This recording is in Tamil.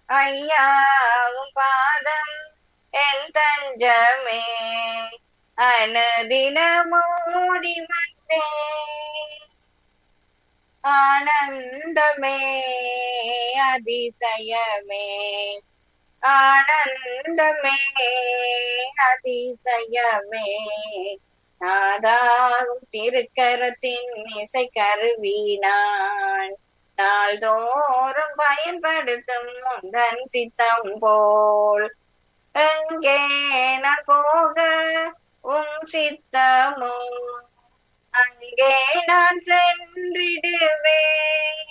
ஐயாவும் பாதம் என் தஞ்சமே அனுதினமோடி வந்தேன் ஆனந்தமே அதிசயமே ஆனந்தமே அதிசயமே நாதாகும் திருக்கரத்தின் இசை கருவி நான் நாள்தோறும் பயன்படுத்தும் முந்தன் சித்தம் போல் எங்கே நான் போக உம் சித்தமோ அங்கே நான் சென்றிடுவேன்